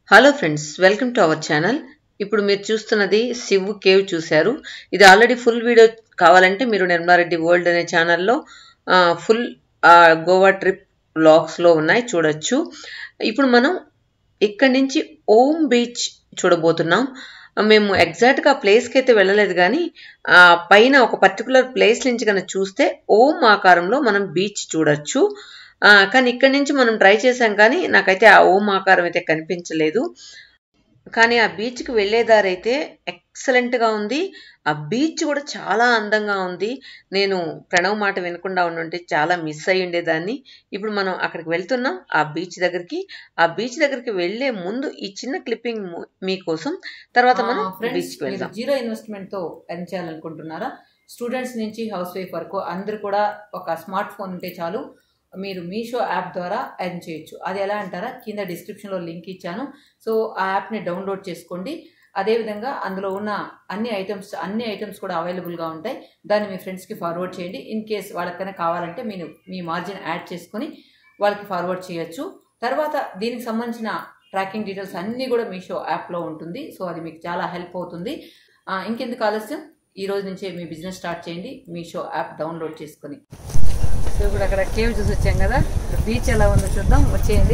Hello friends welcome to our channel ఇప్పుడు మీరు చూస్తున్నది శివ్ కేవ్ చూశారు ఇది ఆల్రెడీ ఫుల్ వీడియో కావాలంటే మీరు నిర్మారెడ్డి వరల్డ్ అనే ఛానల్లో ఫుల్ గోవా ట్రిప్ బ్లాగ్స్లో ఉన్నాయి చూడొచ్చు ఇప్పుడు మనం ఇక్కడి నుంచి ఓం బీచ్ చూడబోతున్నాం మేము ఎగ్జాక్ట్గా ఆ ప్లేస్కి అయితే వెళ్ళలేదు కానీ ఆ పైన ఒక పర్టికులర్ ప్లేస్ నుంచి కనుక చూస్తే ఓం ఆకారంలో మనం బీచ్ చూడొచ్చు కానీ ఇక్కడి నుంచి మనం ట్రై చేసాం కానీ నాకైతే ఆ ఓం ఆకారం అయితే కనిపించలేదు కానీ ఆ బీచ్కి వెళ్ళేదారి అయితే ఎక్సలెంట్గా ఉంది ఆ బీచ్ కూడా చాలా అందంగా ఉంది నేను ప్రణవ్ మాట వినకుండా ఉండుంటే చాలా మిస్ అయ్యి ఉండేదాన్ని ఇప్పుడు మనం అక్కడికి వెళ్తున్నాం ఆ బీచ్ దగ్గరికి ఆ బీచ్ దగ్గరికి వెళ్లే ముందు ఈ చిన్న క్లిప్పింగ్ మీకోసం తర్వాత మనం బీచ్కి వెళ్దాం జీరో ఇన్వెస్ట్మెంట్ తో ఎర్న్ చేయాలనుకుంటున్నారా స్టూడెంట్స్ నుంచి హౌస్ వైఫ్ వరకు అందరు కూడా ఒక స్మార్ట్ ఫోన్ ఉంటే చాలు మీరు మీషో యాప్ ద్వారా ఎర్న్ చేయొచ్చు అది ఎలా అంటారా కింద డిస్క్రిప్షన్లో లింక్ ఇచ్చాను సో ఆ యాప్ని డౌన్లోడ్ చేసుకోండి అదేవిధంగా అందులో ఉన్న అన్ని ఐటమ్స్ అన్ని ఐటమ్స్ కూడా అవైలబుల్గా ఉంటాయి దాన్ని మీ ఫ్రెండ్స్కి ఫార్వర్డ్ చేయండి ఇన్ కేస్ వాళ్ళకైనా కావాలంటే మీరు మీ మార్జిన్ యాడ్ చేసుకొని వాళ్ళకి ఫార్వర్డ్ చేయొచ్చు తర్వాత దీనికి సంబంధించిన ట్రాకింగ్ డీటెయిల్స్ అన్నీ కూడా మీషో యాప్లో ఉంటుంది సో అది మీకు చాలా హెల్ప్ అవుతుంది ఇంకెందుకు ఆలస్యం ఈ రోజు నుంచే మీ బిజినెస్ స్టార్ట్ చేయండి మీషో యాప్ డౌన్లోడ్ చేసుకొని సో ఇప్పుడు అక్కడ కేవ్ చూసి వచ్చాం కదా బీచ్ ఎలా ఉందో చూద్దాం వచ్చేయండి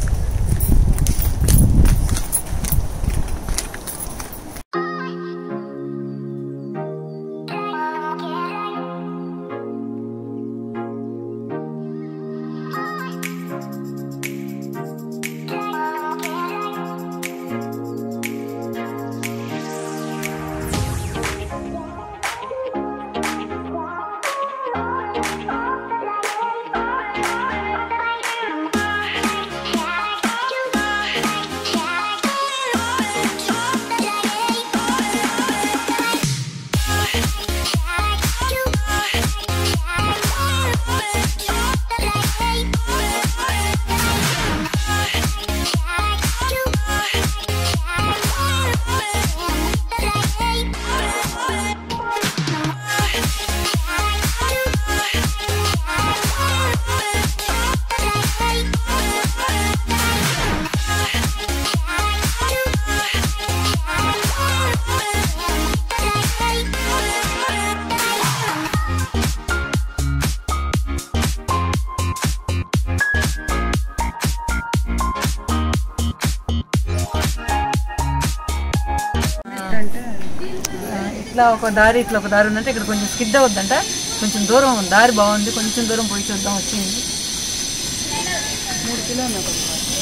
ఇట్లా ఒక దారి ఇట్లా ఒక దారి ఉందంటే ఇక్కడ కొంచెం స్కిడ్ అవుద్దంట కొంచెం దూరం ఉంది దారి బాగుంది కొంచెం దూరం పోయి చూద్దాం వచ్చింది మూడు కిలోమీటర్లు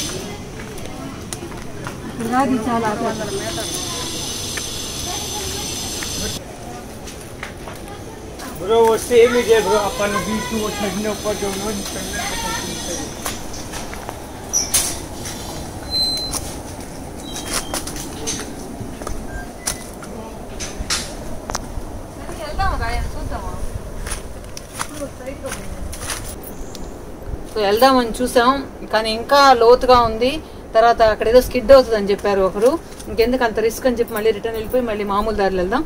ఇక్కడ కాదు చాలా ब्रो वो सेम ही है ब्रो अपन बीच वो ठंडे ऊपर जो नो సో వెళ్దామని చూసాం కానీ ఇంకా లోతుగా ఉంది తర్వాత అక్కడ ఏదో స్కిడ్ అవుతుంది అని చెప్పారు ఒకరు ఇంకెందుకు అంత రిస్క్ అని చెప్పి మళ్ళీ రిటర్న్ వెళ్ళిపోయి మళ్ళీ మామూలు దారిలో వెళ్దాం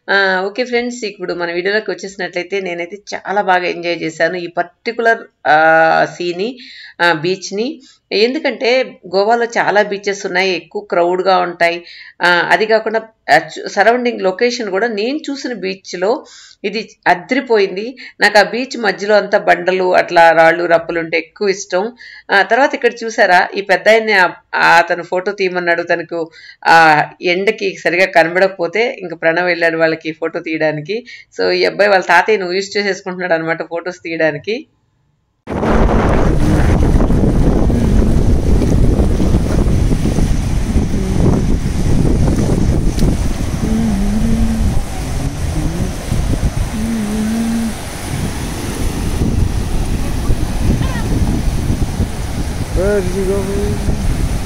ఆ, ఓకే ఫ్రెండ్స్ ఇప్పుడు మన వీడియోలోకి వచ్చేసినట్లయితే నేనైతే చాలా బాగా ఎంజాయ్ చేశాను ఈ పర్టికులర్ సీని బీచ్ని ఎందుకంటే గోవాలో చాలా బీచెస్ ఉన్నాయి ఎక్కువ క్రౌడ్గా ఉంటాయి ఆ, అది కాకుండా సరౌండింగ్ లొకేషన్ కూడా నేను చూసిన బీచ్లో ఇది అద్రిపోయింది నాకు ఆ బీచ్ మధ్యలో అంతా బండలు అట్లా రాళ్ళు రప్పలు ఉంటే ఎక్కువ ఇష్టం ఆ, తర్వాత ఇక్కడ చూసారా ఈ పెద్ద ఆయన్ని ఆ- ఆ అతను ఫోటో తీయమన్నాడు తనకు ఆ ఎండకి సరిగా కనబడకపోతే ఇంకా ప్రణవ్ వెళ్ళాడు వాళ్ళకి ఫోటో తీయడానికి సో ఈ అబ్బాయి వాళ్ళ తాతయ్యను యూజ్ చేసేసుకుంటున్నాడు అనమాట ఫొటోస్ తీయడానికి Where did you go?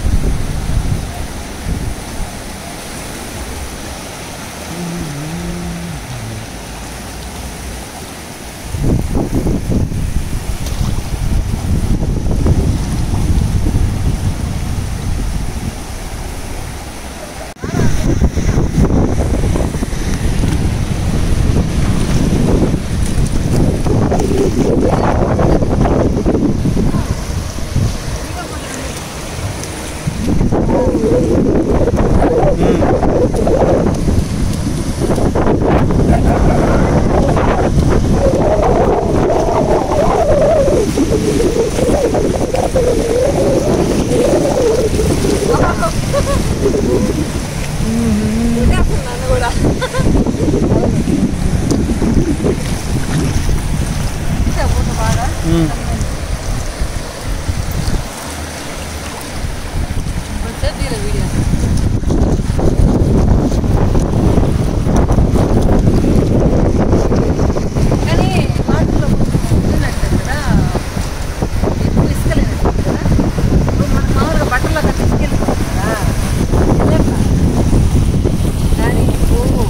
కానీ వాటిలో ఉంటున్నట్టు కదా ఎక్కువ ఇసుక లేనట్టు కదా ఇప్పుడు మనం మామూలుగా బట్టల్లో కట్టి ఇసుకెళ్ళిపోతాం కదా ఇదేట్లా? కానీ ఓ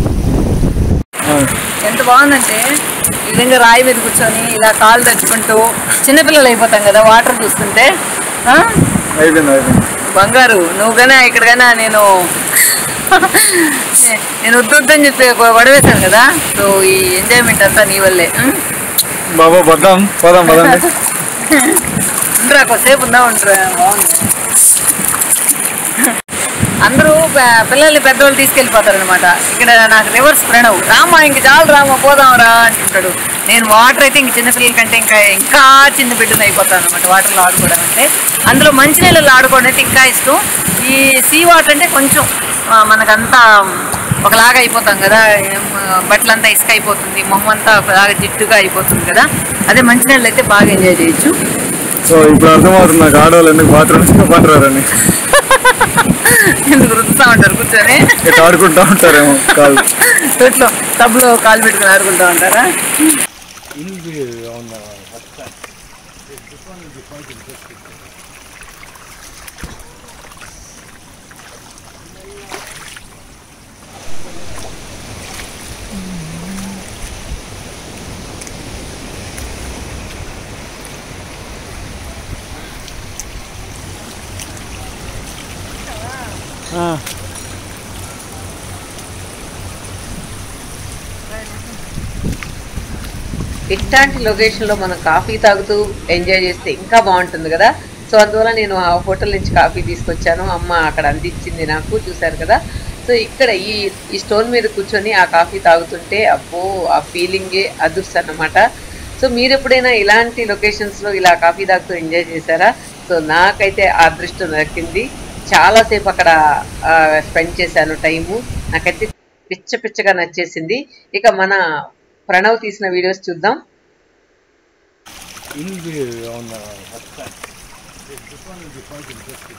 ఎంత బాగుందంటే ఈ విధంగా రాయి మీద కూర్చొని ఇలా కాళ్ళు తెచ్చుకుంటూ చిన్నపిల్లలు అయిపోతాం కదా వాటర్ చూస్తుంటే ఆ? అయిపోయింది అయిపోయింది బంగారు నువ్వు కన్నా ఇక్కడికైనా నేను నేను వద్దని చెప్పి గొడవేశాను కదా సో ఈ ఎంజాయ్మెంట్ అంతా నీ వల్లే ఉం? బాబా పద్దాం పోదాం పదండి ఉండరా కొద్దిసేపు ఉందా ఉండరా బాగుంది అందరూ ప- పిల్లల్ని పెద్దవాళ్ళు తీసుకెళ్ళిపోతారు అనమాట ఇక్కడ నాకు రివర్స్ ప్రణవ్ రామా ఇంక చాలు రామా పోదాం రా అంటుంటాడు నేను వాటర్ అయితే ఇంక చిన్నపిల్లల కంటే ఇంకా ఇంకా చిన్న బిడ్డను అయిపోతాను అనమాట వాటర్లో ఆడుకోవడం అంటే అందులో మంచినీళ్ళలో ఆడుకోవడం అయితే ఇంకా ఇష్టం ఈ సీ వాటర్ అంటే కొంచెం ఆ, మనకంతా ఒకలాగా అయిపోతాం కదా ఏం, ఆ, బట్టలంతా ఇసుక అయిపోతుంది మొహం అంతా ఒకలాగా జిడ్డుగా అయిపోతుంది కదా అదే మంచినీళ్ళు అయితే బాగా ఎంజాయ్ చేయొచ్చు సో ఇప్పుడు అర్థమవుతుంది నాకు ఆడవాళ్ళు ఎందుకు బాత్రూమ్ తీసుకుపోతారని ఎందుకు రుద్దుతా ఉంటారు కూర్చొని ఇట్లా ఆడుకుంటా ఉంటారేమో కాళ్ళు తొట్లో టబ్లో కాలు పెట్టుకుని ఆడుకుంటా ఉంటారా In the, on the hot sand. This one will be quite interesting. ఇట్లాంటి లొకేషన్లో మనం కాఫీ తాగుతూ ఎంజాయ్ చేస్తే ఇంకా బాగుంటుంది కదా సో అందువల్ల నేను ఆ హోటల్ నుంచి కాఫీ తీసుకొచ్చాను అమ్మ అక్కడ అందించింది నాకు చూశారు కదా సో ఇక్కడ ఈ ఈ స్టోన్ మీద కూర్చొని ఆ కాఫీ తాగుతుంటే అబ్బో ఆ ఫీలింగే అదృష్టం అన్నమాట సో మీరు ఎప్పుడైనా ఇలాంటి లొకేషన్స్లో ఇలా కాఫీ తాగుతూ ఎంజాయ్ చేశారా సో నాకైతే ఆ అదృష్టం దక్కింది చాలాసేపు అక్కడ స్పెండ్ చేశాను టైము నాకైతే పిచ్చ పిచ్చగా నచ్చేసింది ఇక మన ప్రణవ్ తీసిన వీడియోస్ చూద్దాం In the, on the hot sand. This one will be quite interesting.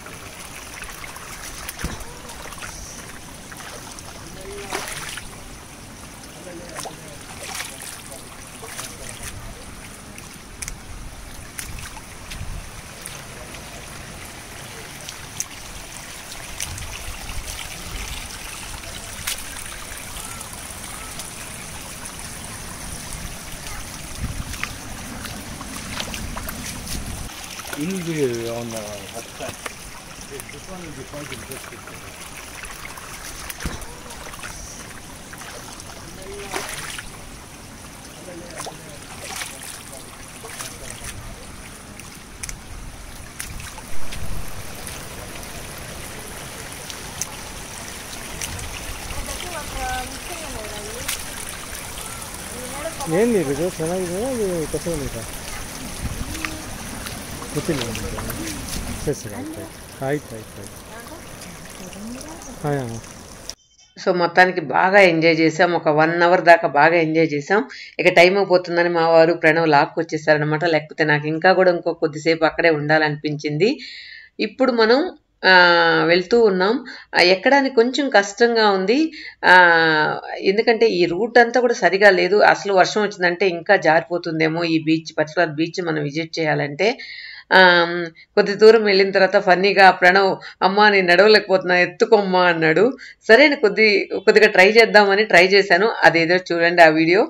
In the, on the hot sand. This one will be quite interesting. ಏನು ಇದು ಚೆನ್ನಾಗಿದೆ ಅದು ಕಸವನಿಕ ಗೊತ್ತಿಲ್ಲ ನನಗೆ. ಸರಿ ಸರಿ ಆಯ್ತು ಆಯ್ತು ಆಯ್ತು ಆಯ್ತು ಆಯ್ತು ಹಾಂ సో మొత్తానికి బాగా ఎంజాయ్ చేసాం ఒక వన్ అవర్ దాకా బాగా ఎంజాయ్ చేసాం ఇక టైం అయిపోతుందని మా వారు ప్రణవ్ లాక్కు వచ్చేసారనమాట లేకపోతే నాకు ఇంకా కూడా ఇంకో కొద్దిసేపు అక్కడే ఉండాలనిపించింది ఇప్పుడు మనం ఆ, వెళ్తూ ఉన్నాం ఆ, ఎక్కడానికి కొంచెం కష్టంగా ఉంది ఆ, ఎందుకంటే ఈ రూట్ అంతా కూడా సరిగా లేదు అసలు వర్షం వచ్చిందంటే ఇంకా జారిపోతుందేమో ఈ బీచ్ పర్టికులర్ బీచ్ మనం విజిట్ చేయాలంటే ఆమ్, కొద్ది దూరం వెళ్ళిన తర్వాత ఫన్నీగా ప్రణవ్ అమ్మ నేను నడవలేకపోతున్నా ఎత్తుకోమ్మా అన్నాడు సరే నేను కొద్ది కొద్దిగా ట్రై చేద్దామని ట్రై చేశాను అదేదో చూడండి ఆ వీడియో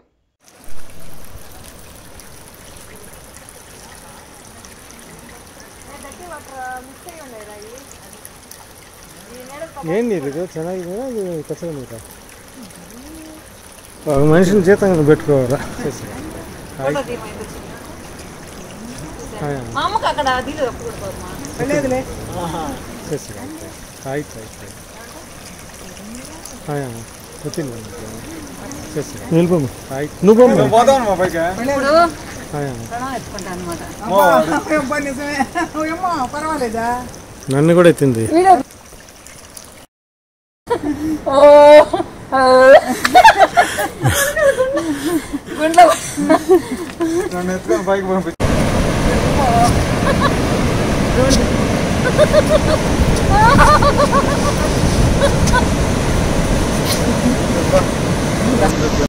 ಏನು ಇದು ಚೆನ್ನಾಗಿದೆ ಅದು ಕಸವನಿಕ మనిషిని జీతంగా పెట్టుకోవాలా సరే సరే ఆಯ್ತು ಹಾಂ మా అమ్మకి అక్కడ దిగు అప్పుడు పోదమ్మా. ಸರಿ ಸರಿ ಆಯ್ತು ಆಯ್ತು ಆಯ್ತು ಆಯ್ತು ಹಾಂ ಗೊತ್ತಿಲ್ಲ ನನಗೆ ಸರಿ ಸರಿ ನೀನು ಬೊಮ್ಮ ಆಯ್ತು నువ్వు బొమ్మ ఇప్పుడు ಹಾಂ ప్రణవ్ ఎత్తుకుంటా అనమాట పర్వాలేదా నన్ను కూడా ఎత్తింది గుండె నన్ను ఎత్తుకొని పైకి పంపించి